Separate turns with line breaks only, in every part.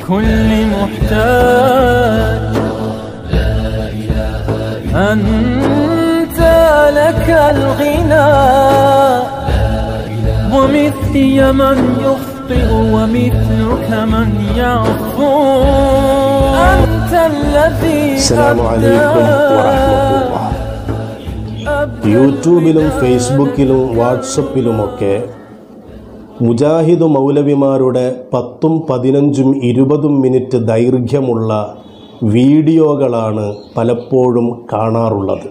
لكل محتاج أنت لك الغنى ومثلي من يخطئ ومثلك من يعفو أنت الذي
السلام عليكم ورحمة الله യൂട്യൂബിലും ഫേസ്ബുക്കിലും വാട്സപ്പിലുമൊക്കെ മുജാഹിദ് മൗലവിമാരുടെ പത്തും പതിനഞ്ചും ഇരുപതും മിനിറ്റ് ദൈർഘ്യമുള്ള വീഡിയോകളാണ് പലപ്പോഴും കാണാറുള്ളത്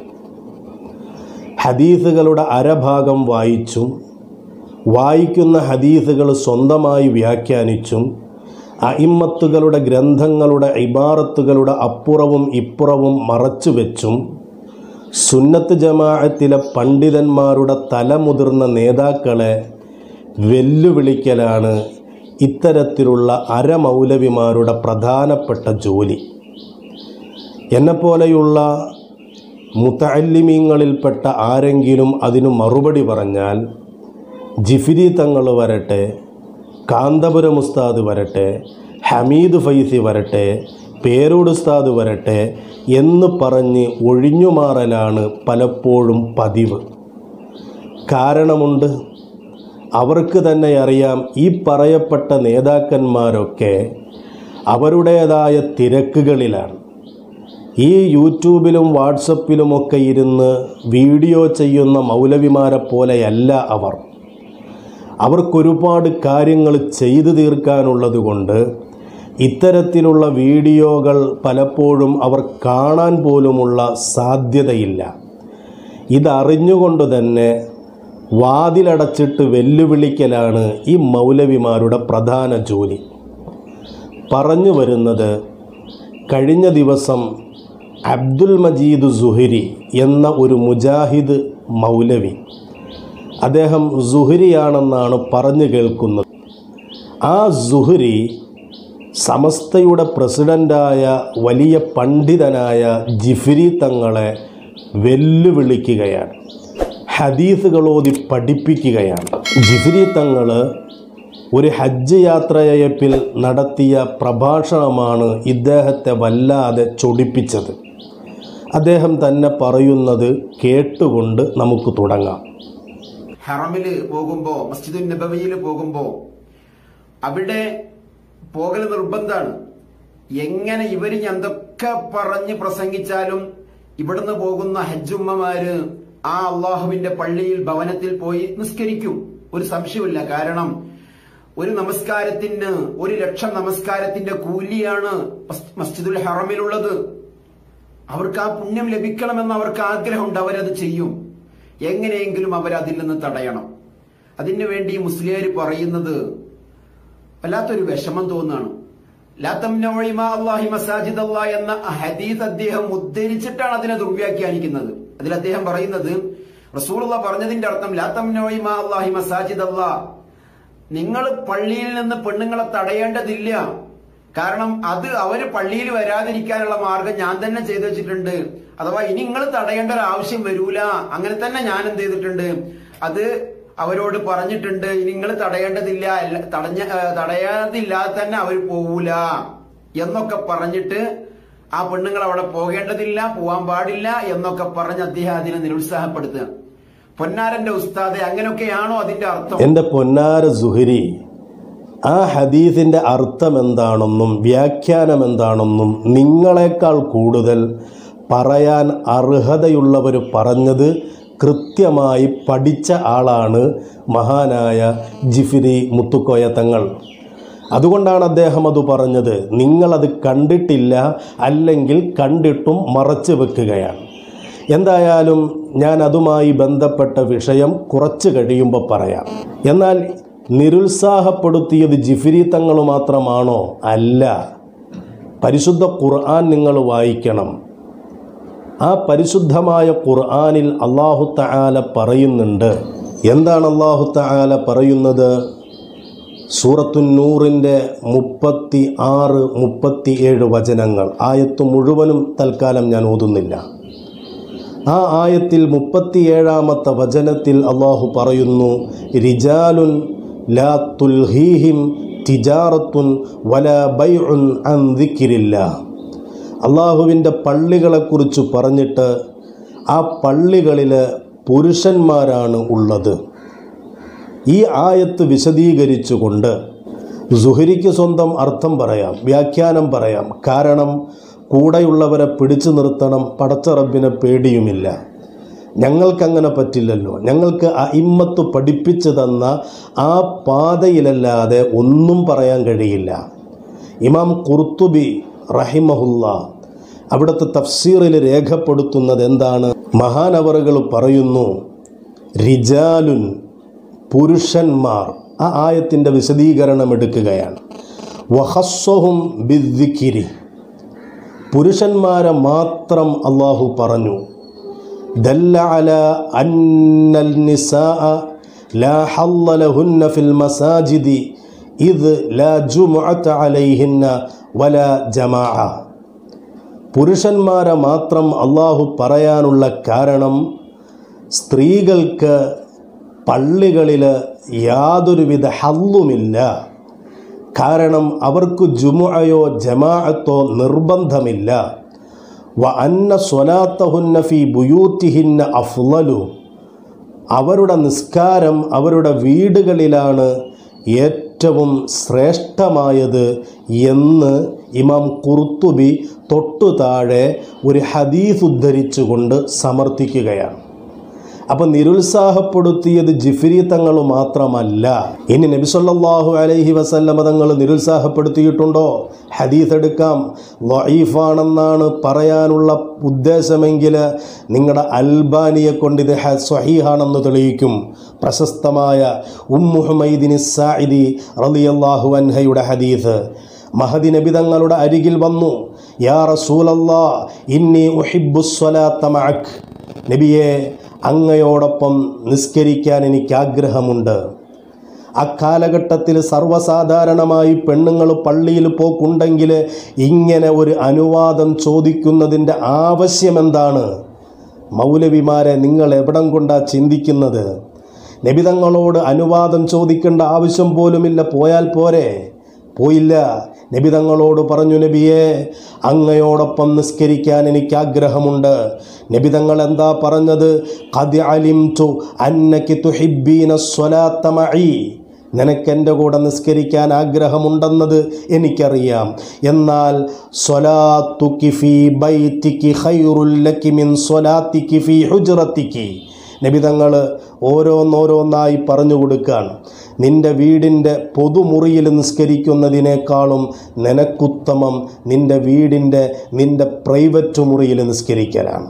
ഹദീസുകളുടെ അരഭാഗം വായിച്ചും വായിക്കുന്ന ഹദീസുകൾ സ്വന്തമായി വ്യാഖ്യാനിച്ചും അയിമ്മത്തുകളുടെ ഗ്രന്ഥങ്ങളുടെ ഇബാറത്തുകളുടെ അപ്പുറവും ഇപ്പുറവും മറച്ചു വെച്ചും സുന്നത്ത് ജമാഅത്തിലെ പണ്ഡിതന്മാരുടെ തലമുതിർന്ന നേതാക്കളെ വെല്ലുവിളിക്കലാണ് ഇത്തരത്തിലുള്ള അരമൗലവിമാരുടെ പ്രധാനപ്പെട്ട ജോലി എന്നെപ്പോലെയുള്ള മുത്തല്ലിമീങ്ങളിൽപ്പെട്ട ആരെങ്കിലും അതിനു മറുപടി പറഞ്ഞാൽ ജിഫിരി തങ്ങൾ വരട്ടെ കാന്തപുരം ഉസ്താദ് വരട്ടെ ഹമീദ് ഫൈസി വരട്ടെ പേരൂട് ഉസ്താദ് വരട്ടെ എന്ന് പറഞ്ഞ് ഒഴിഞ്ഞുമാറലാണ് പലപ്പോഴും പതിവ് കാരണമുണ്ട് അവർക്ക് തന്നെ അറിയാം ഈ പറയപ്പെട്ട നേതാക്കന്മാരൊക്കെ അവരുടേതായ തിരക്കുകളിലാണ് ഈ യൂട്യൂബിലും വാട്സപ്പിലുമൊക്കെ ഇരുന്ന് വീഡിയോ ചെയ്യുന്ന മൗലവിമാരെ പോലെയല്ല അവർ അവർക്കൊരുപാട് കാര്യങ്ങൾ ചെയ്തു തീർക്കാനുള്ളത് കൊണ്ട് ഇത്തരത്തിലുള്ള വീഡിയോകൾ പലപ്പോഴും അവർ കാണാൻ പോലുമുള്ള സാധ്യതയില്ല ഇതറിഞ്ഞുകൊണ്ട് തന്നെ വാതിലടച്ചിട്ട് വെല്ലുവിളിക്കലാണ് ഈ മൗലവിമാരുടെ പ്രധാന ജോലി പറഞ്ഞു വരുന്നത് കഴിഞ്ഞ ദിവസം അബ്ദുൽ മജീദ് സുഹരി എന്ന ഒരു മുജാഹിദ് മൗലവി അദ്ദേഹം സുഹരിയാണെന്നാണ് പറഞ്ഞു കേൾക്കുന്നത് ആ സുഹരി സമസ്തയുടെ പ്രസിഡൻ്റായ വലിയ പണ്ഡിതനായ ജിഫിരി തങ്ങളെ വെല്ലുവിളിക്കുകയാണ് ഹദീസുകളോതി പഠിപ്പിക്കുകയാണ് ജിഫിരി തങ്ങൾ ഒരു ഹജ്ജ് യാത്രയയപ്പിൽ നടത്തിയ പ്രഭാഷണമാണ് ഇദ്ദേഹത്തെ വല്ലാതെ ചൊടിപ്പിച്ചത് അദ്ദേഹം തന്നെ പറയുന്നത് കേട്ടുകൊണ്ട് നമുക്ക് തുടങ്ങാം
ഹറമില് പോകുമ്പോ മസ്ജിദുൻ നബവിയിൽ പോകുമ്പോ അവിടെ പോകൽ നിർബന്ധാണ് എങ്ങനെ ഇവര് എന്തൊക്കെ പറഞ്ഞ് പ്രസംഗിച്ചാലും ഇവിടുന്ന് പോകുന്ന ഹജ്ജുമ്മമാര് ആ അള്ളാഹുവിന്റെ പള്ളിയിൽ ഭവനത്തിൽ പോയി നിസ്കരിക്കും ഒരു സംശയമില്ല കാരണം ഒരു നമസ്കാരത്തിന് ഒരു ലക്ഷം നമസ്കാരത്തിന്റെ കൂലിയാണ് മസ്- മസ്ജിദുൽ ഹറമിലുള്ളത് അവർക്ക് ആ പുണ്യം ലഭിക്കണമെന്ന് അവർക്ക് ആഗ്രഹമുണ്ട് അവരത് ചെയ്യും എങ്ങനെയെങ്കിലും അവരതിൽ നിന്ന് തടയണം അതിനു വേണ്ടി മുസ്ലിയാർ പറയുന്നത് വല്ലാത്തൊരു വിഷമം തോന്നുകയാണ് അള്ളാഹി മസാജിദ് അള്ളാഹ് എന്ന ഹദീസ് അദ്ദേഹം ഉദ്ധരിച്ചിട്ടാണ് അതിനെ ദുർവ്യാഖ്യാനിക്കുന്നത് അതിൽ അദ്ദേഹം പറയുന്നത് റസൂലുള്ള പറഞ്ഞതിന്റെ അർത്ഥം ലാത്തംനോയിമ അള്ളാഹി മസാജിദ് അള്ളാഹ് നിങ്ങൾ പള്ളിയിൽ നിന്ന് പെണ്ണുങ്ങളെ തടയേണ്ടതില്ല കാരണം അത് അവര് പള്ളിയിൽ വരാതിരിക്കാനുള്ള മാർഗം ഞാൻ തന്നെ ചെയ്തു വെച്ചിട്ടുണ്ട് അഥവാ ഇനി നിങ്ങൾ തടയേണ്ട ഒരു ആവശ്യം വരൂല അങ്ങനെ തന്നെ ഞാൻ എന്ത് ചെയ്തിട്ടുണ്ട് അത് അവരോട് പറഞ്ഞിട്ടുണ്ട് ഇനി നിങ്ങൾ തടയേണ്ടതില്ല അല്ല- തടഞ്ഞ ഏ, തടയാതില്ലാതെ തന്നെ അവർ പോവൂല എന്നൊക്കെ പറഞ്ഞിട്ട് ആ പെണ്ണുങ്ങൾ അവിടെ പോകേണ്ടതില്ല പോവാൻ പാടില്ല എന്നൊക്കെ പറഞ്ഞ് അദ്ദേഹം അതിനെ നിരുത്സാഹപ്പെടുത്തുക പൊന്നാരന്റെ ഉസ്താദെ അങ്ങനെയൊക്കെയാണോ അതിന്റെ അർത്ഥം
എൻ്റെ പൊന്നാര സുഹരി ആ ഹദീസിൻ്റെ അർത്ഥം എന്താണെന്നും വ്യാഖ്യാനം എന്താണെന്നും നിങ്ങളെക്കാൾ കൂടുതൽ പറയാൻ അർഹതയുള്ളവർ പറഞ്ഞത് കൃത്യമായി പഠിച്ച ആളാണ് മഹാനായ ജിഫിരി മുത്തുക്കോയ തങ്ങൾ അതുകൊണ്ടാണ് അദ്ദേഹം അത് പറഞ്ഞത് നിങ്ങളത് കണ്ടിട്ടില്ല അല്ലെങ്കിൽ കണ്ടിട്ടും മറച്ചു വെക്കുകയാണ് എന്തായാലും ഞാൻ അതുമായി ബന്ധപ്പെട്ട വിഷയം കുറച്ച് കഴിയുമ്പോൾ പറയാം എന്നാൽ നിരുത്സാഹപ്പെടുത്തിയത് ജിഫിരി തങ്ങൾ മാത്രമാണോ അല്ല പരിശുദ്ധ ഖുർആൻ നിങ്ങൾ വായിക്കണം ആ പരിശുദ്ധമായ ഖുർആനിൽ അള്ളാഹു തആല പറയുന്നുണ്ട് എന്താണ് അള്ളാഹു തആല പറയുന്നത് സൂറത്തുന്നൂറിൻ്റെ മുപ്പത്തി ആറ് മുപ്പത്തി ഏഴ് വചനങ്ങൾ ആയത്ത് മുഴുവനും തൽക്കാലം ഞാൻ ഓതുന്നില്ല ആ ആയത്തിൽ മുപ്പത്തിയേഴാമത്തെ വചനത്തിൽ അള്ളാഹു പറയുന്നു റിജാലുൻ ലാ തുൽഹീഹിം തിജാറത്തുൻ വല ബൈഉൻ അൻ ദിക്രില്ല അള്ളാഹുവിൻ്റെ പള്ളികളെക്കുറിച്ച് പറഞ്ഞിട്ട് ആ പള്ളികളിൽ പുരുഷന്മാരാണ് ഉള്ളത് ഈ ആയത്ത് വിശദീകരിച്ചുകൊണ്ട് സുഹരിക്ക് സ്വന്തം അർത്ഥം പറയാം വ്യാഖ്യാനം പറയാം കാരണം കൂടെയുള്ളവരെ പിടിച്ചു നിർത്തണം പടച്ചറബിനെ പേടിയുമില്ല ഞങ്ങൾക്കങ്ങനെ പറ്റില്ലല്ലോ ഞങ്ങൾക്ക് അയിമ്മത്ത് പഠിപ്പിച്ചു തന്ന ആ പാതയിലല്ലാതെ ഒന്നും പറയാൻ കഴിയില്ല ഇമാം കുർത്തുബി റഹിമഹുല്ല അവിടുത്തെ തഫ്സീറിൽ രേഖപ്പെടുത്തുന്നത് എന്താണ് മഹാനവറുകൾ പറയുന്നു റിജാലുൻ പുരുഷന്മാർ ആ ആയത്തിൻ്റെ വിശദീകരണം എടുക്കുകയാണ് വഹസ്വഹും ബിദ്ദിക്കിരി പുരുഷന്മാരെ മാത്രം അള്ളാഹു പറഞ്ഞു ദല്ല അല അന്നൽ നിസാഅ ലാ ഹല്ല ലഹുന്ന ഫിൽ മസാജിദി ഇത് ലാ ജുമുഅത അലൈഹിന്ന വല ജമാഅ പുരുഷന്മാരെ മാത്രം അള്ളാഹു പറയാനുള്ള കാരണം സ്ത്രീകൾക്ക് പള്ളികളിൽ യാതൊരുവിധ ഹല്ലുമില്ല കാരണം അവർക്ക് ജുമുഅയോ ജമാഅത്തോ നിർബന്ധമില്ല വ അന്ന സ്വലാത്തഹുന്ന ഫി ബുയൂത്തിഹിന്ന അഫ്ലലു അവരുടെ നിസ്കാരം അവരുടെ വീടുകളിലാണ് ഏറ്റവും ശ്രേഷ്ഠമായത് എന്ന് ഇമാം കുർത്തുബി തൊട്ടു താഴെ ഒരു ഹദീസ് ഉദ്ധരിച്ചുകൊണ്ട് സമർത്ഥിക്കുകയാണ് അപ്പം നിരുത്സാഹപ്പെടുത്തിയത് ജിഫിരി തങ്ങൾ മാത്രമല്ല ഇനി നബി സല്ലല്ലാഹു അലൈഹി വസല്ലമ തങ്ങൾ നിരുത്സാഹപ്പെടുത്തിയിട്ടുണ്ടോ ഹദീസ് എടുക്കാം വഈഫാണെന്നാണ് പറയാനുള്ള ഉദ്ദേശമെങ്കിൽ നിങ്ങളുടെ അൽബാനിയെ കൊണ്ട് ഇത് ഹ- സ്വഹീഹാണെന്ന് തെളിയിക്കും പ്രശസ്തമായ ഉമ്മുഹമൈദിനി സായിദി റളിയല്ലാഹു അൻഹയുടെ ഹദീസ് മഹദി നബി തങ്ങളുടെ അരികിൽ വന്നു യാ റസൂലല്ലാ ഇന്നി ഉഹിബ്ബുസ്വലാത്ത മഅക് നബിയെ അങ്ങയോടൊപ്പം നിസ്കരിക്കാൻ എനിക്ക് ആഗ്രഹമുണ്ട് അക്കാലഘട്ടത്തിൽ സർവ്വസാധാരണമായി പെണ്ണുങ്ങൾ പള്ളിയിൽ പോക്കുണ്ടെങ്കിൽ ഇങ്ങനെ ഒരു അനുവാദം ചോദിക്കുന്നതിൻ്റെ ആവശ്യം എന്താണ് മൗലവിമാരെ നിങ്ങൾ എവിടം കൊണ്ടാ ചിന്തിക്കുന്നത് നബിതങ്ങളോട് അനുവാദം ചോദിക്കേണ്ട ആവശ്യം പോലുമില്ല പോയാൽ പോരെ പോയില്ല നബിതങ്ങളോട് പറഞ്ഞു നബിയെ അങ്ങയോടൊപ്പം നിസ്കരിക്കാൻ എനിക്ക് ആഗ്രഹമുണ്ട് നബിതങ്ങൾ എന്താ പറഞ്ഞത് ഖദ് അലിംതു അന്നകി തുഹിബ്ബീന സ്വലാത്ത മഈ നിനക്കെൻ്റെ കൂടെ നിസ്കരിക്കാൻ ആഗ്രഹമുണ്ടെന്നത് എനിക്കറിയാം എന്നാൽ സ്വലാത്തുക്കി ഫീ ബൈത്തിക്കി ഖൈറുൽ ലക്കി മിൻ സ്വലാത്തിക്കി ഫീ ഹുജ്റത്തിക്കി നബിതങ്ങൾ ഓരോന്നോരോന്നായി പറഞ്ഞു കൊടുക്കുകയാണ് നിന്റെ വീടിൻ്റെ പൊതുമുറിയിൽ നിസ്കരിക്കുന്നതിനേക്കാളും നിനക്കുത്തമം നിന്റെ വീടിൻ്റെ നിന്റെ പ്രൈവറ്റ് മുറിയിൽ നിസ്കരിക്കലാണ്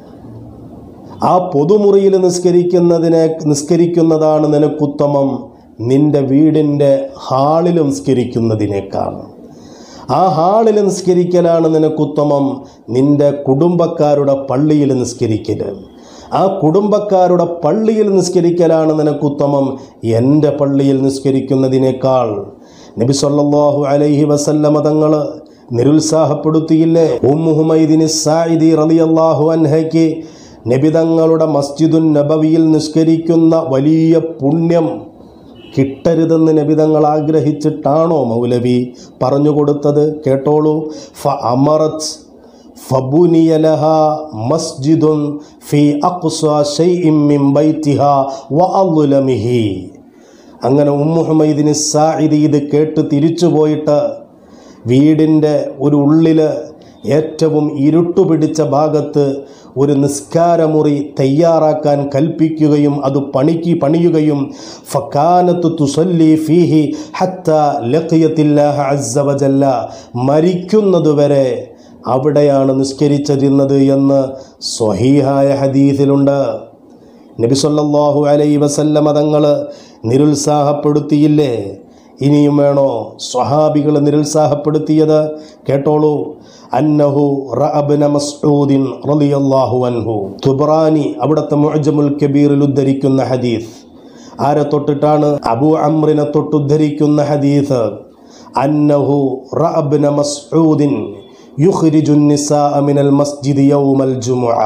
ആ പൊതുമുറിയിൽ നിസ്കരിക്കുന്നതിനെ നിസ്കരിക്കുന്നതാണ് നിനക്കുത്തമം നിന്റെ വീടിൻ്റെ ഹാളിൽ നിസ്കരിക്കുന്നതിനേക്കാൾ ആ ഹാളിൽ നിസ്കരിക്കലാണ് നിനക്കുത്തമം നിന്റെ കുടുംബക്കാരുടെ പള്ളിയിൽ നിസ്കരിക്കൽ ആ കുടുംബക്കാരുടെ പള്ളിയിൽ നിസ്കരിക്കലാണ് നിനക്കുത്തമം എൻ്റെ പള്ളിയിൽ നിസ്കരിക്കുന്നതിനേക്കാൾ നബി സല്ലല്ലാഹു അലൈഹി വസല്ലമ തങ്ങൾ നിരുത്സാഹപ്പെടുത്തിയില്ലേ ഉമ്മുഹുമൈദിനി സായിദി റളിയല്ലാഹു അൻഹയ്ക്ക് നബിതങ്ങളുടെ മസ്ജിദുൻ നബവിയിൽ നിസ്കരിക്കുന്ന വലിയ പുണ്യം കിട്ടരുതെന്ന് നബിതങ്ങൾ ആഗ്രഹിച്ചിട്ടാണോ മൗലവി പറഞ്ഞു കൊടുത്തത് കേട്ടോളൂ ഫ അമറത്ത് ഫബുനിയ ലഹ മസ്ജിദുൻ ഫി അഖ്സ ശൈഇൻ മിൻ ബൈത്തിഹ വഅദ്ലമിഹി അങ്ങനെ ഉമ്മുഹമ്മദിന് സായിദ് ഇത് കേട്ട് തിരിച്ചു പോയിട്ട് വീടിൻ്റെ ഒരു ഉള്ളിൽ ഏറ്റവും ഇരുട്ടു പിടിച്ച ഭാഗത്ത് ഒരു നിസ്കാരമുറി തയ്യാറാക്കാൻ കൽപ്പിക്കുകയും അത് പണിക്ക് പണിയുകയും ഫക്കാനത്ത് തുസല്ലി ഫീഹി ഹത്ത ലഖിയത്തില്ലാഹ അസ്സ വജല്ല മരിക്കുന്നതുവരെ അവിടെയാണ് നിസ്കരിച്ചിരുന്നത് എന്ന് സ്വഹീഹായ ഹദീസിലുണ്ട് നബി സല്ലല്ലാഹു അലൈഹി വസല്ലമ തങ്ങൾ നിരുത്സാഹപ്പെടുത്തിയില്ലേ ഇനിയും വേണോ സ്വഹാബികൾ നിരുത്സാഹപ്പെടുത്തിയത് കേട്ടോളൂ അന്നഹു റഅബ്ന മസ്ഊദിൻ റളിയല്ലാഹു അൻഹു തുബ്രാനി അവിടുത്തെ മുഅ്ജമുൽ കബീറിൽ ഉദ്ധരിക്കുന്ന ഹദീസ് ആരെ തൊട്ടിട്ടാണ് അബു അമ്രിനെ തൊട്ടുദ്ധരിക്കുന്ന ഹദീസ് അന്നഹു റഅബ്ന മസ്ഊദിൻ യുഖ്രിജു നിസാഅ മിനൽ മസ്ജിദി യൗമൽ ജുമുഅ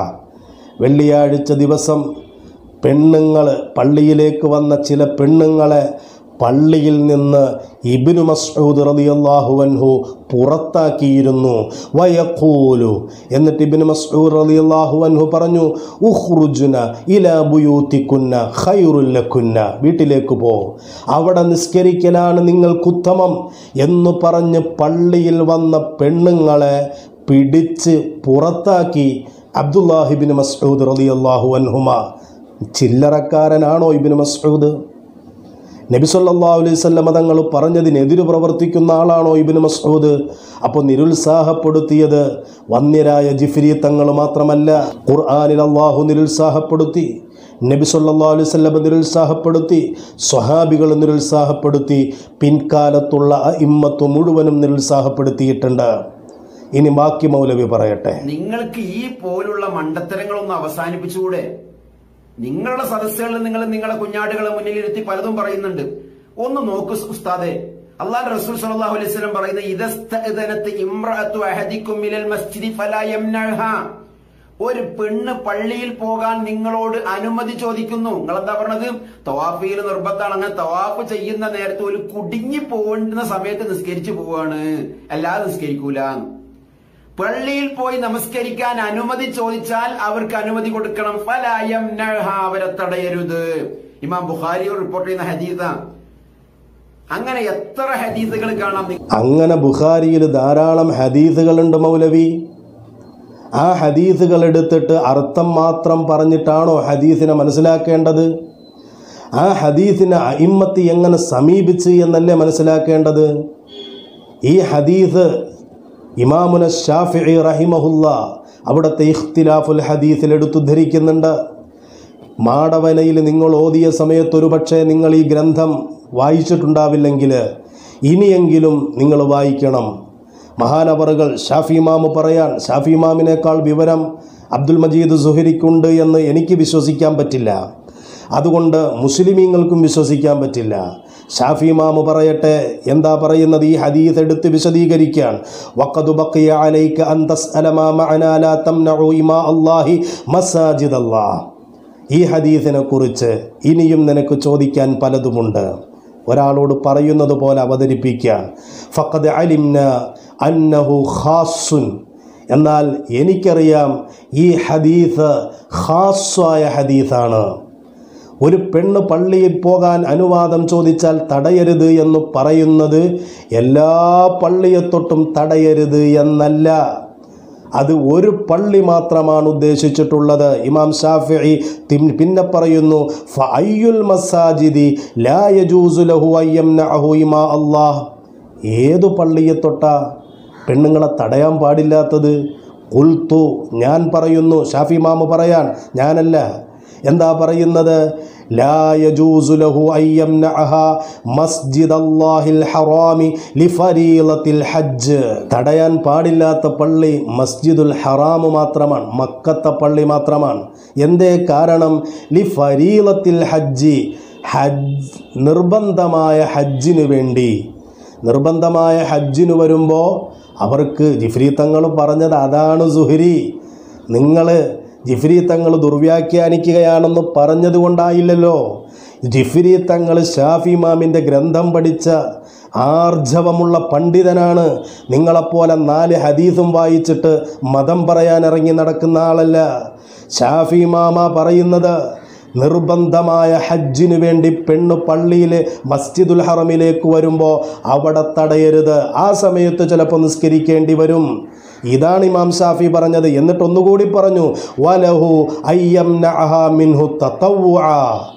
വെള്ളിയാഴ്ച ദിവസം പെണ്ണുങ്ങൾ പള്ളിയിലേക്ക് വന്ന ചില പെണ്ണുങ്ങളെ പള്ളിയിൽ നിന്ന് ഇബ്നു മസ്ഊദ് റളിയല്ലാഹു അൻഹു പുറത്താക്കിയിരുന്നു വയഖൂലു എന്നിട്ട് ഇബ്നു മസ്ഊദ് റളിയല്ലാഹു അൻഹു പറഞ്ഞു ഉഖ്റുജുന ഇലാ ബുയൂത്തിക്കുന്ന ഖൈറുൽ ലക്കുന്ന വീട്ടിലേക്ക് പോ അവിടെ നിസ്കരിക്കലാണ് നിങ്ങൾക്കുത്തമം എന്ന് പറഞ്ഞ് പള്ളിയിൽ വന്ന പെണ്ണുങ്ങളെ പിടിച്ച് പുറത്താക്കി അബ്ദുല്ലാഹിബിൻ മസ്ഊദ് റളിയല്ലാഹു അൻഹുമ ചില്ലറക്കാരനാണോ ഇബിന് മസ്ഊദ് നബി സല്ലല്ലാഹു അലൈഹി വസല്ലമ തങ്ങൾ പറഞ്ഞതിനെതിര് പ്രവർത്തിക്കുന്ന ആളാണോ ഇബ്നു മസ്ഊദ് അപ്പോൾ നിരുത്സാഹപ്പെടുത്തിയത് വന്യരായ ജിഫ്രി തങ്ങൾ മാത്രമല്ല ഖുർആനിൽ അള്ളാഹു നിരുത്സാഹപ്പെടുത്തി നബി സല്ലല്ലാഹു അലൈഹി വസല്ലമ നിരുത്സാഹപ്പെടുത്തി സ്വഹാബികൾ നിരുത്സാഹപ്പെടുത്തി പിൻകാലത്തുള്ള ഇമ്മത്ത് മുഴുവനും നിരുത്സാഹപ്പെടുത്തിയിട്ടുണ്ട് ഇനി ബാക്കി മൗലവി പറയട്ടെ
നിങ്ങൾക്ക് ഈ പോലുള്ള മണ്ടത്തരങ്ങളൊന്ന് അവസാനിപ്പിച്ചുകൂടെ നിങ്ങളുടെ സദസ്സുകളിൽ നിങ്ങൾ നിങ്ങളുടെ കുഞ്ഞാടുകളെ മുന്നിലിരുത്തി പലതും പറയുന്നുണ്ട് ഒന്ന് നോക്കൂ ഉസ്താദെ അള്ളാഹ് റസൂൽ സല്ലല്ലാഹു അലൈഹി വസല്ലം പറയുന്ന ഇദസ്തഅദനത്ത് ഇംറഅത്തു അഹദിക്കും മിനൽ മസ്ജിദി ഫലാ യംനഅഹാ ഒരു പെണ്ണ് പള്ളിയിൽ പോകാൻ നിങ്ങളോട് അനുമതി ചോദിക്കുന്നു നിങ്ങൾ എന്താ പറഞ്ഞത് തവാഫിയിൽ നിർബന്ധമാണ് അങ്ങനെ തവാഫ് ചെയ്യുന്ന നേരത്തെ ഒരു കുടുങ്ങി പോകേണ്ടുന്ന സമയത്ത് നിസ്കരിച്ചു പോവാണ് അല്ലാതെ നിസ്കരിക്കൂല പള്ളിയിൽ പോയി നമസ്കരിക്കാൻ അനുമതി ചോദിച്ചാൽ അവർക്ക് അനുമതി കൊടുക്കണം ഫലായം അവരെ തടയരുത് ഇമാം ബുഖാരി റിപ്പോർട്ട് ചെയ്യുന്ന ഹദീസ അങ്ങനെ എത്ര ഹദീസുകൾ കാണാം
അങ്ങനെ ബുഖാരിയിൽ ധാരാളം ഹദീസുകളുണ്ട് മൗലവി ആ ഹദീസുകൾ എടുത്തിട്ട് അർത്ഥം മാത്രം പറഞ്ഞിട്ടാണോ ഹദീസിനെ മനസ്സിലാക്കേണ്ടത് ആ ഹദീസിനെ അയിമ്മത്തി എങ്ങനെ സമീപിച്ച് എന്നല്ലേ മനസ്സിലാക്കേണ്ടത് ഈ ഹദീസ് ഇമാമുന ഷാഫി റഹിമഹുല്ല അവിടുത്തെ ഇഖ്തിലാഫുൽ ഹദീസിൽ എടുത്തുദ്ധരിക്കുന്നുണ്ട് മാടവനയിൽ നിങ്ങൾ ഓതിയ സമയത്ത് ഒരു പക്ഷേ നിങ്ങൾ ഈ ഗ്രന്ഥം വായിച്ചിട്ടുണ്ടാവില്ലെങ്കിൽ ഇനിയെങ്കിലും നിങ്ങൾ വായിക്കണം മഹാനവറുകൾ ഷാഫി ഇമാമ് പറയാൻ ഷാഫി ഇമാമിനേക്കാൾ വിവരം അബ്ദുൽ മജീദ് സുഹരിക്കുണ്ട് എന്ന് എനിക്ക് വിശ്വസിക്കാൻ പറ്റില്ല അതുകൊണ്ട് മുസ്ലിമീങ്ങൾക്കും വിശ്വസിക്കാൻ പറ്റില്ല ഷാഫി ഇമാമ് പറയട്ടെ എന്താ പറയുന്നത് ഈ ഹദീസ് എടുത്ത് വിശദീകരിക്കാൻ വഖദു ബഖിയ അലൈക അൻ തസ്അല മാ മഅനാ ലാ തംനഉ ഇമാ അല്ലാഹി മസാജിദ് അല്ലാഹ് ഈ ഹദീസിനെ കുറിച്ച് ഇനിയും നിനക്ക് ചോദിക്കാൻ പലതുമുണ്ട് ഒരാളോട് പറയുന്നത് പോലെ അവതരിപ്പിക്കാൻ ഫഖദ് അലിംന അന്നഹു ഖാസുൻ എന്നാൽ എനിക്കറിയാം ഈ ഹദീസ് ഖാസ്വായ ഹദീസാണ് ഒരു പെണ്ണ് പള്ളിയിൽ പോകാൻ അനുവാദം ചോദിച്ചാൽ തടയരുത് എന്ന് പറയുന്നത് എല്ലാ പള്ളിയെ തൊട്ടും തടയരുത് എന്നല്ല അത് ഒരു പള്ളി മാത്രമാണ് ഉദ്ദേശിച്ചിട്ടുള്ളത് ഇമാം ഷാഫി പിന്നെ പറയുന്നു ഫഅയ്യുൽ മസാജിദി ലാ യജൂസു ലഹു അയ്യംനഅഹു ഇമാ അല്ലാഹ് ഏതു പള്ളിയെ തൊട്ടാ പെണ്ണുങ്ങളെ തടയാൻ പാടില്ലാത്തത് ഉൽത്തു ഞാൻ പറയുന്നു ഷാഫി മാമു പറയാൻ ഞാനല്ല എന്താ പറയുന്നത് ലാ യജൂസു ലഹു അയ്യംനഅഹ മസ്ജിദല്ലാഹിൽ ഹറാമി ലിഫരീളത്തിൽ ഹജ്ജ് തടയാൻ പാടില്ലാത്ത പള്ളി മസ്ജിദുൽ ഹറാമ് മാത്രമാണ് മക്കത്തെ പള്ളി മാത്രമാണ് എന്തേ കാരണം ലിഫരീളത്തിൽ ഹജ്ജി ഹജ്ജ് നിർബന്ധമായ ഹജ്ജിന് വേണ്ടി നിർബന്ധമായ ഹജ്ജിന് വരുമ്പോൾ അവർക്ക് ജിഫ്രി തങ്ങൾ പറഞ്ഞത് അതാണ് സുഹരി നിങ്ങൾ ജിഫ്രി തങ്ങൾ ദുർവ്യാഖ്യാനിക്കുകയാണെന്ന് പറഞ്ഞതുകൊണ്ടായില്ലല്ലോ ജിഫ്രി തങ്ങൾ ഷാഫി ഇമാമിൻ്റെ ഗ്രന്ഥം പഠിച്ച ആർജവമുള്ള പണ്ഡിതനാണ് നിങ്ങളെപ്പോലെ നാല് ഹദീസും വായിച്ചിട്ട് മതം പറയാൻ ഇറങ്ങി നടക്കുന്ന ആളല്ല ഷാഫി മാമ പറയുന്നത് നിർബന്ധമായ ഹജ്ജിന് വേണ്ടി പെണ്ണ് പള്ളിയിൽ മസ്ജിദുൽ ഹറമിലേക്ക് വരുമ്പോൾ അവിടെ തടയരുത് ആ സമയത്ത് ചിലപ്പോൾ നിസ്കരിക്കേണ്ടി വരും ഇതാണ് ഇമാം ഷാഫി പറഞ്ഞത് എന്നിട്ട് ഒന്നുകൂടി പറഞ്ഞു വലഹു അയ്യം മിൻഹു തത്തവ്വുഅ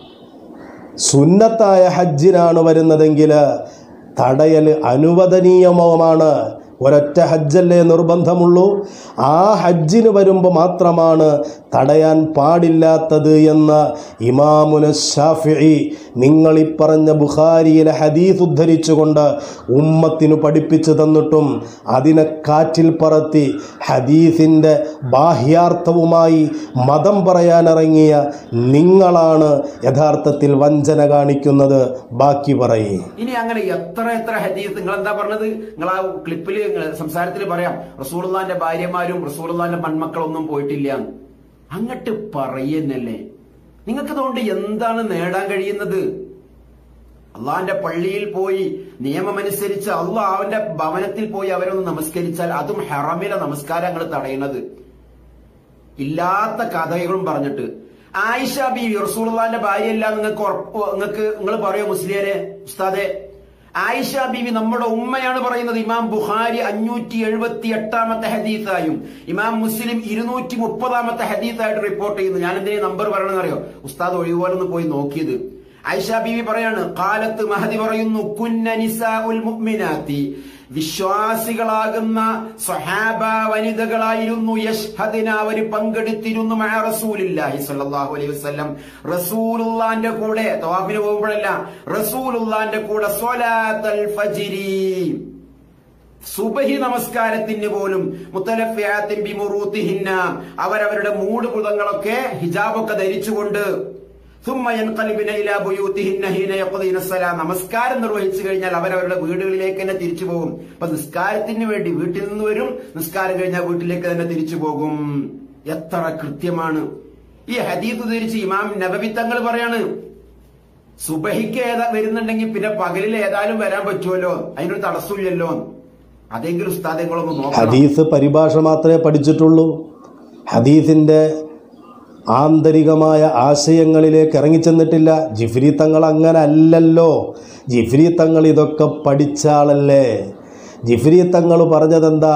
സുന്നത്തായ ഹജ്ജിനാണ് വരുന്നതെങ്കിൽ തടയൽ അനുവദനീയമവുമാണ് ഒരൊറ്റ ഹജ്ജല്ലേ നിർബന്ധമുള്ളൂ ആ ഹജ്ജിന് വരുമ്പോൾ മാത്രമാണ് തടയാൻ പാടില്ലാത്തത് എന്ന് ഇമാമുന ഷാഫി നിങ്ങൾ ഈ പറഞ്ഞ ബുഖാരിയിലെ ഹദീസ് ഉദ്ധരിച്ചുകൊണ്ട് ഉമ്മത്തിന് പഠിപ്പിച്ചു തന്നിട്ടും അതിനെ കാറ്റിൽ പറത്തി ഹദീസിൻ്റെ ബാഹ്യാർത്ഥവുമായി മതം പറയാനിറങ്ങിയ നിങ്ങളാണ് യഥാർത്ഥത്തിൽ വഞ്ചന കാണിക്കുന്നത് ബാക്കി പറയേ
ഇനി അങ്ങനെ എത്ര എത്ര ഹദീസ് നിങ്ങൾ എന്താ പറഞ്ഞത് നിങ്ങൾ ആ ക്ലിപ്പിൽ സംസാരത്തിൽ പറയാം റസൂർലാന്റെ ഭാര്യമാരും റസൂർലാന്റെ മൺമക്കളൊന്നും പോയിട്ടില്ല അങ്ങട്ട് പറയുന്നല്ലേ നിങ്ങൾക്ക് അതുകൊണ്ട് എന്താണ് നേടാൻ കഴിയുന്നത് അള്ളാന്റെ പള്ളിയിൽ പോയി നിയമമനുസരിച്ച് അള്ളാഹ് അവന്റെ ഭവനത്തിൽ പോയി അവരൊന്ന് നമസ്കരിച്ചാൽ അതും ഹെറമിലെ നമസ്കാരങ്ങൾ തടയുന്നത് ഇല്ലാത്ത കഥകളും പറഞ്ഞിട്ട് ആയിഷ ബീവി റസൂലുള്ളാന്റെ ഭാര്യയല്ല നിങ്ങൾക്ക് ഉറപ്പ് നിങ്ങൾക്ക് നിങ്ങൾ പറയോ മുസ്ലിയരെ ഉസ്താദെ ആയിഷ ബീവി നമ്മുടെ ഉമ്മയാണ് പറയുന്നത് ഇമാം ബുഖാരി അഞ്ഞൂറ്റി എഴുപത്തി എട്ടാമത്തെ ഹദീസായും ഇമാം മുസ്ലിം ഇരുന്നൂറ്റി മുപ്പതാമത്തെ ഹദീസായിട്ട് റിപ്പോർട്ട് ചെയ്യുന്നു ഞാൻ എന്തിനാ നമ്പർ പറയണമെന്ന് അറിയോ ഉസ്താദ് ഒഴിവുപോലൊന്ന് പോയി നോക്കിയത് ആയിഷ ബീവി പറയാണ് കാലത്ത് മഹദി പറയുന്നു കുന്ന നിസാഉൽ മുഅ്മിനാത്തി വിശ്വാസികളാകുന്ന സ്വഹാബ വനിതകളായിരുന്നു യഷ്ഹദിന അവർ പങ്കെടുത്തിരുന്നു മഅ റസൂലില്ലാഹി സ്വല്ലല്ലാഹു അലൈഹി വസല്ലം റസൂലുള്ളാന്റെ കൂടെ തവാഫിന് പോകുമ്പോഴല്ല റസൂലുള്ളാന്റെ കൂടെ സ്വലാത്തൽ ഫജ്രി സുബഹി നമസ്കാരത്തിന് പോലും മുത്തലഫിയാത്തിൻ ബിമുറൂത്തിഹിന്ന അവരവരുടെ മൂട് പുതങ്ങളൊക്കെ ഹിജാബൊക്കെ ധരിച്ചുകൊണ്ട് ثم ينقلبن الى بيوتهن حين يقضين الصلاه നമസ്കാരം നിർവഹിച്ചു കഴിഞ്ഞാൽ അവരവരുടെ വീടുകളിലേക്ക് തന്നെ തിരിച്ചു പോകും അപ്പൊ നിസ്കാരത്തിന് വേണ്ടി വീട്ടിൽ നിന്ന് വരും നിസ്കാരം കഴിഞ്ഞാൽ വീട്ടിലേക്ക് തന്നെ തിരിച്ചു പോകും എത്ര കൃത്യമാണ് ഈ ഹദീത്ത് ധരിച്ച് ഇമാം നബവി തങ്ങൾ പറയാണ് സുബഹിക്ക് ഏതാ വരുന്നുണ്ടെങ്കിൽ പിന്നെ പകലിൽ ഏതായാലും വരാൻ പറ്റുമല്ലോ അതിനൊരു തടസ്സമില്ലല്ലോ അതെങ്കിലും ഉസ്താദങ്ങളൊന്ന് നോക്കണം
ഹദീസ് പരിഭാഷ മാത്രമേ പഠിച്ചിട്ടുള്ളൂ ഹദീസിൻ്റെ ആന്തരികമായ ആശയങ്ങളിലേക്ക് ഇറങ്ങിച്ചെന്നിട്ടില്ല ജിഫ്രി തങ്ങൾ അങ്ങനെ അല്ലല്ലോ ജിഫ്രി തങ്ങൾ ഇതൊക്കെ പഠിച്ച ആളല്ലേ ജിഫ്രി തങ്ങൾ പറഞ്ഞതെന്താ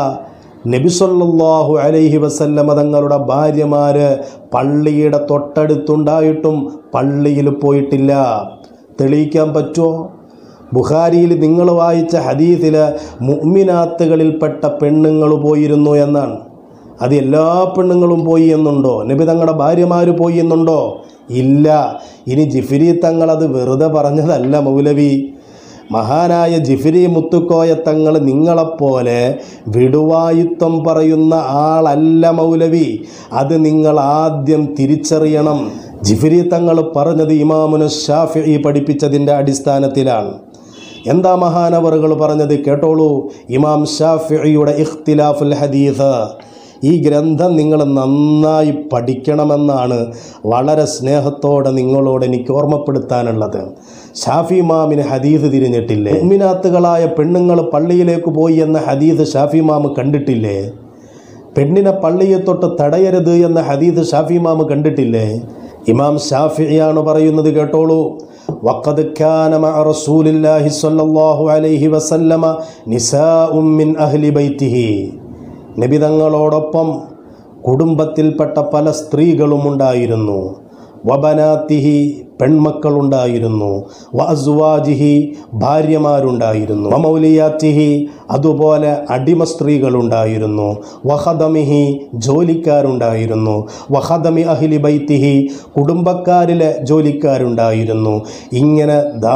നബിസൊല്ലാഹു അലൈഹി വസല്ലമ തങ്ങളുടെ ഭാര്യമാര് പള്ളിയുടെ തൊട്ടടുത്തുണ്ടായിട്ടും പള്ളിയിൽ പോയിട്ടില്ല തെളിയിക്കാൻ പറ്റുമോ ബുഖാരിയിൽ നിങ്ങൾ വായിച്ച ഹദീസിൽ മുഅ്മിനാത്തുകളിൽപ്പെട്ട പെണ്ണുങ്ങൾ പോയിരുന്നു എന്നാണ് അത് എല്ലാ പെണ്ണുങ്ങളും പോയി എന്നുണ്ടോ നബി തങ്ങളുടെ ഭാര്യമാർ പോയി എന്നുണ്ടോ ഇല്ല ഇനി ജിഫിരി തങ്ങൾ അത് വെറുതെ പറഞ്ഞതല്ല മൗലവി മഹാനായ ജിഫിരി മുത്തുക്കോയ തങ്ങൾ നിങ്ങളെപ്പോലെ വിടുവായുത്വം പറയുന്ന ആളല്ല മൗലവി അത് നിങ്ങൾ ആദ്യം തിരിച്ചറിയണം ജിഫിരി തങ്ങൾ പറഞ്ഞത് ഇമാമുന ഷാഫി പഠിപ്പിച്ചതിൻ്റെ അടിസ്ഥാനത്തിലാണ് എന്താ മഹാനവറുകൾ പറഞ്ഞത് കേട്ടോളൂ ഇമാം ഷാഫിയുടെ ഇഖ്തിലാഫുൽ ഹദീസ് ഈ ഗ്രന്ഥം നിങ്ങൾ നന്നായി പഠിക്കണമെന്നാണ് വളരെ സ്നേഹത്തോടെ നിങ്ങളോട് എനിക്ക് ഓർമ്മപ്പെടുത്താനുള്ളത് ഷാഫി മാമിന് ഹദീസ് തിരിഞ്ഞിട്ടില്ലേ ഉമ്മിനാത്തുകളായ പെണ്ണുങ്ങൾ പള്ളിയിലേക്ക് പോയി എന്ന ഹദീസ് ഷാഫി മാമ് കണ്ടിട്ടില്ലേ പെണ്ണിനെ പള്ളിയെ തൊട്ട് തടയരുത് എന്ന ഹദീസ് ഷാഫി മാമ് കണ്ടിട്ടില്ലേ ഇമാം ഷാഫിയാണ് പറയുന്നത് കേട്ടോളൂ وقد كان مع رسول الله صلى الله عليه وسلم نساء من أهل بيته നബി തങ്ങളോടൊപ്പം കുടുംബത്തിൽപ്പെട്ട പല സ്ത്രീകളും ഉണ്ടായിരുന്നു വബനാത്തിഹി പെൺമക്കളുണ്ടായിരുന്നു വഅസ്വാജിഹി ഭാര്യമാരുണ്ടായിരുന്നു വമൗലിയാത്തിഹി അതുപോലെ അടിമ സ്ത്രീകളുണ്ടായിരുന്നു വഹദമിഹി ജോലിക്കാരുണ്ടായിരുന്നു വഹദമി അഹിലി ബൈത്തിഹി കുടുംബക്കാരിലെ ജോലിക്കാരുണ്ടായിരുന്നു ഇങ്ങനെ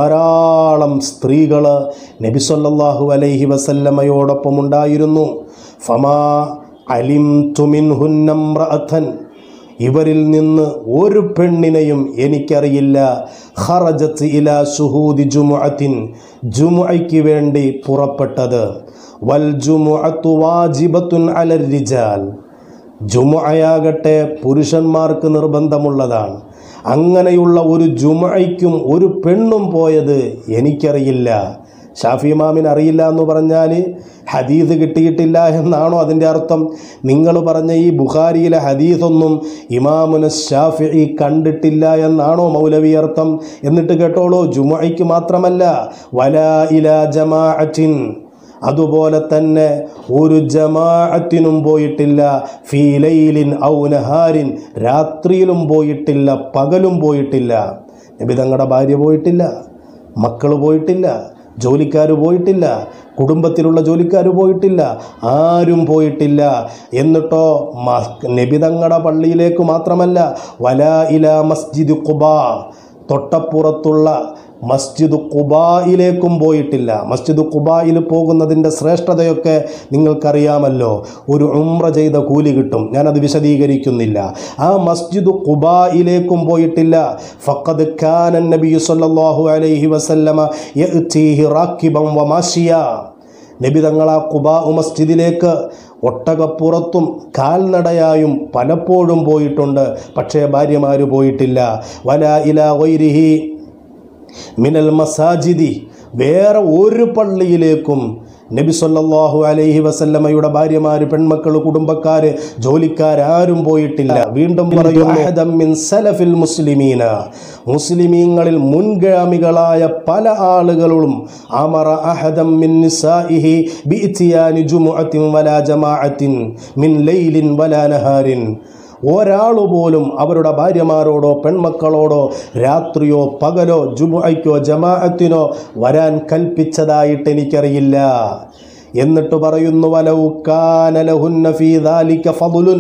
ധാരാളം സ്ത്രീകൾ നബി സല്ലല്ലാഹു അലൈഹി വസല്ലമയോടൊപ്പം ഉണ്ടായിരുന്നു ഫമാ അലിം തുമിൻഹുന്നമ്രഅഥൻ ഇവരിൽ നിന്ന് ഒരു പെണ്ണിനെയും എനിക്കറിയില്ല ഖറജത്ത് ഇല സുഹൂദി ജുമുഅത്തിൻ ജുമുഅയ്ക്ക് വേണ്ടി പുറപ്പെട്ടത് വൽ ജുമുഅത്തു വാജിബത്തുൻ അലർ റിജാൽ ജുമുഅയാകട്ടെ പുരുഷന്മാർക്ക് നിർബന്ധമുള്ളതാണ് അങ്ങനെയുള്ള ഒരു ജുമുഅയ്ക്കും ഒരു പെണ്ണും പോയത് എനിക്കറിയില്ല ഷാഫി ഇമാമിന് അറിയില്ല എന്ന് പറഞ്ഞാൽ ഹദീസ് കിട്ടിയിട്ടില്ല എന്നാണോ അതിൻ്റെ അർത്ഥം നിങ്ങൾ പറഞ്ഞ ഈ ബുഖാരിയിലെ ഹദീസൊന്നും ഇമാമുന ഷാഫി കണ്ടിട്ടില്ല എന്നാണോ മൗലവി അർത്ഥം എന്നിട്ട് കേട്ടോളൂ ജുമുഅയ്ക്ക് മാത്രമല്ല വല ഇല ജമാഅത്തിൻ അതുപോലെ തന്നെ ഒരു ജമാഅത്തിനും പോയിട്ടില്ല ഫീലയിലിൻ ഔ നഹാരിൻ രാത്രിയിലും പോയിട്ടില്ല പകലും പോയിട്ടില്ല നബി തങ്ങളുടെ ഭാര്യ പോയിട്ടില്ല മക്കൾ പോയിട്ടില്ല ജോലിക്കാർ പോയിട്ടില്ല കുടുംബത്തിലുള്ള ജോലിക്കാർ പോയിട്ടില്ല ആരും പോയിട്ടില്ല എന്നിട്ടോ മ- നബി തങ്ങളുടെ പള്ളിയിലേക്ക് മാത്രമല്ല വല ഇല മസ്ജിദ് ഖുബ തൊട്ടപ്പുറത്തുള്ള മസ്ജിദ് ഖുബായിലേക്കും പോയിട്ടില്ല മസ്ജിദ് ഖുബായിൽ പോകുന്നതിൻ്റെ ശ്രേഷ്ഠതയൊക്കെ നിങ്ങൾക്കറിയാമല്ലോ ഒരു ഉംറ ചെയ്ത കൂലി കിട്ടും ഞാനത് വിശദീകരിക്കുന്നില്ല ആ മസ്ജിദ് ഖുബായിലേക്കും പോയിട്ടില്ല ഫഖദ് കാനൻ നബി സല്ലല്ലാഹു അലൈഹി വസല്ലമ യഅ്തീഹി റാക്കിബൻ വമാശിയ നബി തങ്ങൾ ആ കുബാ മസ്ജിദിലേക്ക് ഒട്ടകപ്പുറത്തും കാൽനടയായും പലപ്പോഴും പോയിട്ടുണ്ട് പക്ഷേ ഭാര്യമാർ പോയിട്ടില്ല വല ഇല വൈരിഹി മിനൽ മസാജിദി വേറെ ഒരു പള്ളിയിലേക്കും നബി സല്ലല്ലാഹു അലൈഹി വസല്ലമയുടെ ഭാര്യമാര് പെൺമക്കൾ കുടുംബക്കാര് ജോലിക്കാരും പോയിട്ടില്ല വീണ്ടും പറയുന്നു അഹദം മിൻ സലഫിൽ മുസ്ലിമീന മുസ്ലിമീങ്ങളിൽ മുൻഗാമികളായ പല ആളുകളും അമറ അഹദം മിൻ നിസാഇഹി ബിഇത്തിയാനി ജുമുഅത്തിൻ വലാ ജമാഅത്തിൻ മിൻ ലൈലിൻ വലാ നഹാരിൻ ഒരാൾ പോലും അവരുടെ ഭാര്യമാരോടോ പെൺമക്കളോടോ രാത്രിയോ പകലോ ജുമുഅയ്ക്കോ ജമാഅത്തിനോ വരാൻ കൽപ്പിച്ചതായിട്ട് എനിക്കറിയില്ല എന്നിട്ട് പറയുന്നു വലൗക്കാനലഹുന്ന ഫീ ദാലിക ഫضലുൻ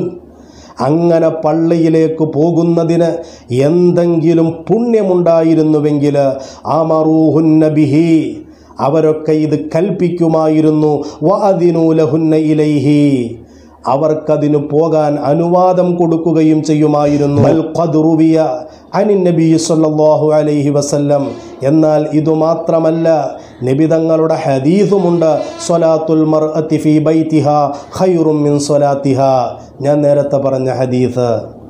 അങ്ങനെ പള്ളിയിലേക്ക് പോകുന്നതിന് എന്തെങ്കിലും പുണ്യമുണ്ടായിരുന്നുവെങ്കിൽ ആമറൂഹുന്ന ബിഹി അവരൊക്കെ ഇത് കൽപ്പിക്കുമായിരുന്നു വഅദിനൂലഹുന്ന ഇലൈഹി അവർക്കതിന് പോകാൻ അനുവാദം കൊടുക്കുകയും ചെയ്യുമായിരുന്നു ബൽ ഖദ് റുവിയ അനിൻ നബി സല്ലല്ലാഹു അലൈഹി വസല്ലം എന്നാൽ ഇതുമാത്രമല്ല നബി തങ്ങളുടെ ഹദീസുമുണ്ട് സ്വലാത്തുൽ മർഅത്തി ഫീ ബൈതിഹ ഖൈറും മിൻ സ്വലാത്തിഹ ഞാൻ നേരത്തെ പറഞ്ഞ ഹദീസ്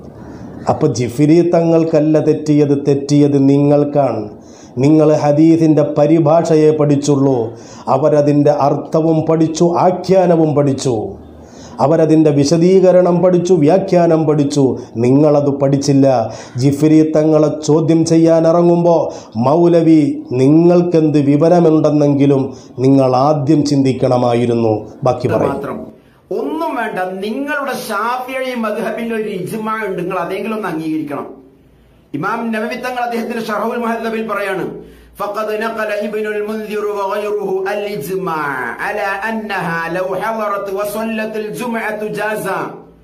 അപ്പോൾ ജിഫിരി തങ്ങൾക്കല്ല തെറ്റിയത് തെറ്റിയത് നിങ്ങൾക്കാണ് നിങ്ങൾ ഹദീസിൻ്റെ പരിഭാഷയെ പഠിച്ചുള്ളൂ അവരതിൻ്റെ അർത്ഥവും പഠിച്ചു ആഖ്യാനവും പഠിച്ചു അവരതിൻ്റെ വിശദീകരണം പഠിച്ചു വ്യാഖ്യാനം പഠിച്ചു നിങ്ങളത് പഠിച്ചില്ല ജിഫിരി തങ്ങളെ ചോദ്യം ചെയ്യാൻ ഇറങ്ങുമ്പോൾ മൗലവി നിങ്ങൾക്കെന്ത് വിവരമുണ്ടെന്നെങ്കിലും നിങ്ങൾ ആദ്യം ചിന്തിക്കണമായിരുന്നു ബാക്കി പറയും
മാത്രം ഒന്നും വേണ്ട നിങ്ങളുടെ ഷാഫിഴി മദ്ഹബിന്റെ ഒരു ഇജ്മാ ഉണ്ട് നിങ്ങൾ അതെങ്കിലും ഒന്ന് അംഗീകരിക്കണം ഇമാം നബവി തങ്ങൾ അദ്ദേഹത്തിന്റെ ഷറഹുൽ മുഹദ്ദബിൽ പറയാണ് فقد نقل ابن المنذر وغيره الإجماع على أنها لو حضرت وصلت الجمعة جازا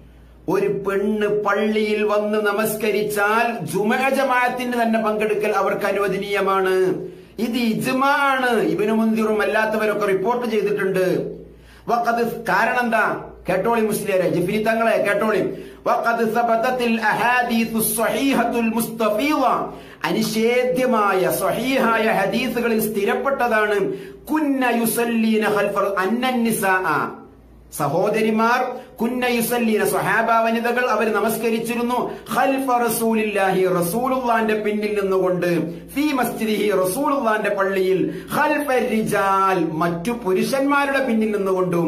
ഒരു പെണ്ണ് പള്ളിയിൽ വന്ന് നമസ്കരിച്ചാൽ ജുമ ജമാഅത്തിന് തന്നെ പങ്കെടുക്കൽ അവർക്ക് അനുവദനീയമാണ് ഇത് ഇജ്മാ ആണ് ഇബിനു മുന്തിറും അല്ലാത്തവരൊക്കെ റിപ്പോർട്ട് ചെയ്തിട്ടുണ്ട് വഖദ് കാരണം എന്താ കേട്ടോളി മുസ്ലിയാരെ ജിഫിരി തങ്ങളെ കേട്ടോളി വഖദ് സബതത്തിൽ അഹാദീസു സ്വഹീഹത്തുൽ മുസ്തഫീദ അനിഷേധ്യമായ സ്വഹീഹായ ഹദീസുകളിൽ സ്ഥിരപ്പെട്ടതാണ് കുന്ന യുസല്ലീന ഖൽഫർ അന്നൻ നിസാഅ സഹോദരിമാർ കുന്ന യുസല്ലീന സ്വഹാബ വനിതകൾ അവർ നമസ്കരിച്ചിരുന്നു ഖൽഫ റസൂലില്ലാഹി റസൂലുള്ളാന്റെ പിന്നിൽ നിന്നുകൊണ്ട് ഫീ മസ്ജിദിഹി റസൂലുള്ളാന്റെ പള്ളിയിൽ ഖൽഫ റിജാൽ മറ്റു പുരുഷന്മാരുടെ പിന്നിൽ നിന്നുകൊണ്ടും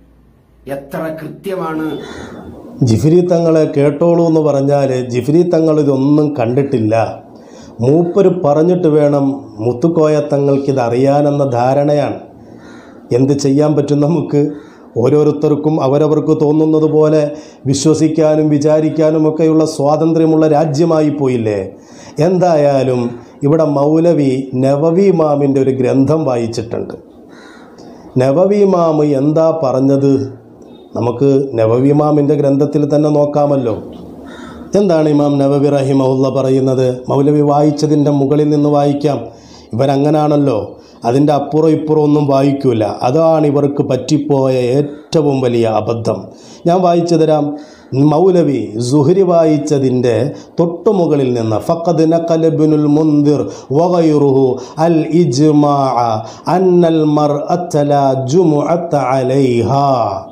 എത്ര കൃത്യമാണ്
ജിഫിരി തങ്ങളെ കേട്ടോളൂ എന്ന് പറഞ്ഞാൽ ജിഫിരി തങ്ങൾ ഇതൊന്നും കണ്ടിട്ടില്ല മൂപ്പര് പറഞ്ഞിട്ട് വേണം മുത്തുക്കോയ തങ്ങൾക്കിത് അറിയാനെന്ന ധാരണയാണ് എന്ത് ചെയ്യാൻ പറ്റും നമുക്ക് ഓരോരുത്തർക്കും അവരവർക്ക് തോന്നുന്നത് പോലെ വിശ്വസിക്കാനും വിചാരിക്കാനും ഒക്കെയുള്ള സ്വാതന്ത്ര്യമുള്ള രാജ്യമായി പോയില്ലേ എന്തായാലും ഇവിടെ മൗലവി നവവി മാമിൻ്റെ ഒരു ഗ്രന്ഥം വായിച്ചിട്ടുണ്ട് നവവി മാമ് എന്താ പറഞ്ഞത് നമുക്ക് നവവി ഇമാമിൻ്റെ ഗ്രന്ഥത്തിൽ തന്നെ നോക്കാമല്ലോ എന്താണ് ഇമാം നവവി റഹിമഹുല്ല പറയുന്നത് മൗലവി വായിച്ചതിൻ്റെ മുകളിൽ നിന്ന് വായിക്കാം ഇവരങ്ങനാണല്ലോ അതിൻ്റെ അപ്പുറം ഇപ്പുറം ഒന്നും വായിക്കൂല അതാണ് ഇവർക്ക് പറ്റിപ്പോയ ഏറ്റവും വലിയ അബദ്ധം ഞാൻ വായിച്ചു തരാം മൗലവി സുഹരി വായിച്ചതിൻ്റെ തൊട്ടുമുകളിൽ നിന്ന് ഫഖദ് നഖലബിനുൽ മുന്തിർ വഗൈറുഹു അൽ ഇജ്മാ അന്നൽ മർഅത്ത ലാ ജുമുഅത്ത അലൈഹാ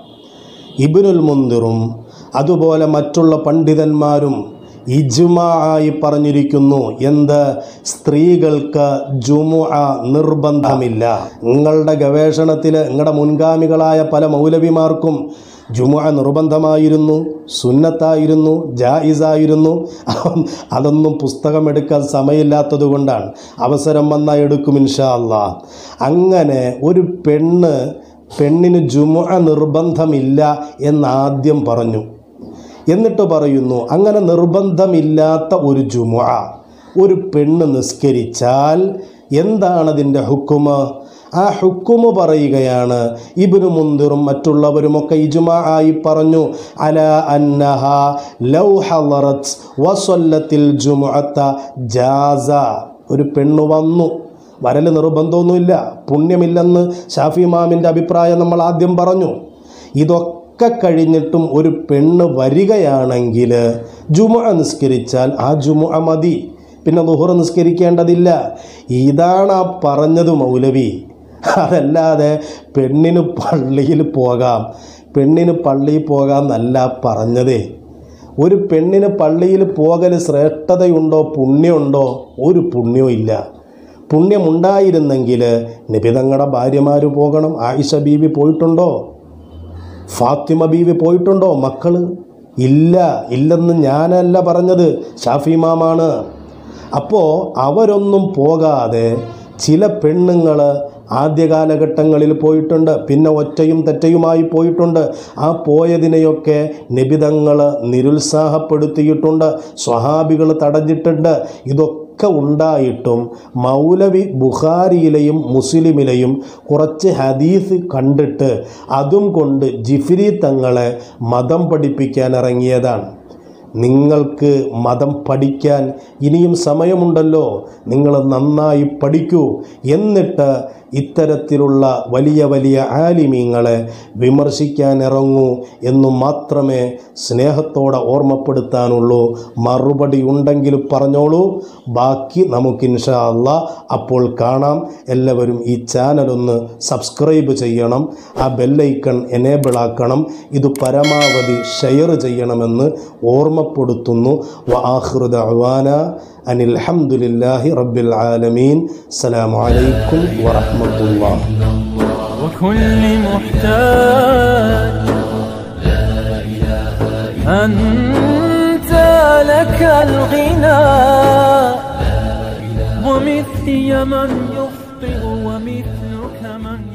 ഇബിനുൽ മുന്തിറും അതുപോലെ മറ്റുള്ള പണ്ഡിതന്മാരും ഇജ്മാ ആയി പറഞ്ഞിരിക്കുന്നു എന്ത് സ്ത്രീകൾക്ക് ജുമുഅ നിർബന്ധമില്ല നിങ്ങളുടെ ഗവേഷണത്തിൽ നിങ്ങളുടെ മുൻഗാമികളായ പല മൗലവിമാർക്കും ജുമുഅ നിർബന്ധമായിരുന്നു സുന്നത്തായിരുന്നു ജായിസായിരുന്നു അതൊന്നും പുസ്തകം എടുക്കാൻ സമയമില്ലാത്തത് കൊണ്ടാണ് അവസരം വന്നാൽ എടുക്കും ഇൻഷാ അല്ലാ അങ്ങനെ ഒരു പെണ്ണ് പെണ്ണിന് ജുമുഅ നിർബന്ധമില്ല എന്നാദ്യം പറഞ്ഞു എന്നിട്ട് പറയുന്നു അങ്ങനെ നിർബന്ധമില്ലാത്ത ഒരു ജുമുഅ ഒരു പെണ്ണ് നിസ്കരിച്ചാൽ എന്താണതിൻ്റെ ഹുക്കുമ് ആ ഹുക്കുമ് പറയുകയാണ് ഇബിനു മുന്തിറും മറ്റുള്ളവരുമൊക്കെ ഇജുമ ആയി പറഞ്ഞു അല അന്നഹ ലൗ ഹളറത്ത് വസല്ലത്തിൽ ജുമുഅത്ത ജാസ ഒരു പെണ്ണ് വന്നു വരൽ നിർബന്ധമൊന്നുമില്ല പുണ്യമില്ലെന്ന് ഷാഫി മാമിൻ്റെ അഭിപ്രായം നമ്മൾ ആദ്യം പറഞ്ഞു ഇതൊക്കെ കഴിഞ്ഞിട്ടും ഒരു പെണ്ണ് വരികയാണെങ്കിൽ ജുമുഅ നിസ്കരിച്ചാൽ ആ ജുമുഅ മതി പിന്നെ ലുഹുറ നിസ്കരിക്കേണ്ടതില്ല ഇതാണ് ആ പറഞ്ഞത് മൗലവി അതല്ലാതെ പെണ്ണിന് പള്ളിയിൽ പോകാം പെണ്ണിന് പള്ളിയിൽ പോകാം എന്നല്ല പറഞ്ഞതേ ഒരു പെണ്ണിന് പള്ളിയിൽ പോകൽ ശ്രേഷ്ഠതയുണ്ടോ പുണ്യമുണ്ടോ ഒരു പുണ്യവും ഇല്ല പുണ്യമുണ്ടായിരുന്നെങ്കിൽ നിബിതങ്ങളുടെ ഭാര്യമാർ പോകണം ആയിഷ ബീവി പോയിട്ടുണ്ടോ ഫാത്തിമ ബീവി പോയിട്ടുണ്ടോ മക്കള് ഇല്ല ഇല്ലെന്ന് ഞാനല്ല പറഞ്ഞത് ഷാഫിമാമാണ് അപ്പോൾ അവരൊന്നും പോകാതെ ചില പെണ്ണുങ്ങൾ ആദ്യ കാലഘട്ടങ്ങളിൽ പോയിട്ടുണ്ട് പിന്നെ ഒറ്റയും തെറ്റയുമായി പോയിട്ടുണ്ട് ആ പോയതിനെയൊക്കെ നിബിതങ്ങൾ നിരുത്സാഹപ്പെടുത്തിയിട്ടുണ്ട് സ്വഹാബികൾ തടഞ്ഞിട്ടുണ്ട് ഇതൊക്കെ ഉണ്ടായിട്ടും മൗലവി ബുഖാരിയിലെയും മുസ്ലിമിലെയും കുറച്ച് ഹദീസ് കണ്ടിട്ട് അതും കൊണ്ട് ജിഫിരി തങ്ങളെ മതം പഠിപ്പിക്കാൻ ഇറങ്ങിയതാണ് നിങ്ങൾക്ക് മതം പഠിക്കാൻ ഇനിയും സമയമുണ്ടല്ലോ നിങ്ങൾ നന്നായി പഠിക്കൂ എന്നിട്ട് ഇത്തരത്തിലുള്ള വലിയ വലിയ ആലിമീങ്ങളെ വിമർശിക്കാൻ ഇറങ്ങൂ എന്നു മാത്രമേ സ്നേഹത്തോടെ ഓർമ്മപ്പെടുത്താനുള്ളൂ മറുപടി ഉണ്ടെങ്കിൽ പറഞ്ഞോളൂ ബാക്കി നമുക്ക് ഇൻഷാ അള്ളാ അപ്പോൾ കാണാം എല്ലാവരും ഈ ചാനലൊന്ന് സബ്സ്ക്രൈബ് ചെയ്യണം ആ ബെല്ലൈക്കൺ എനേബിൾ ആക്കണം ഇത് പരമാവധി ഷെയർ ചെയ്യണമെന്ന് ഓർമ്മപ്പെടുത്തുന്നു വ ആഹൃദ അവാന അനിൽ ഹംദുലില്ലാഹി റബ്ബിൽ ആലമീൻ അസ്സലാമു അലൈക്കും വറഹ്മത്തുള്ളാഹി
وكل محتاج أنت لك الغنى ومثلي من يخطئ ومثلك من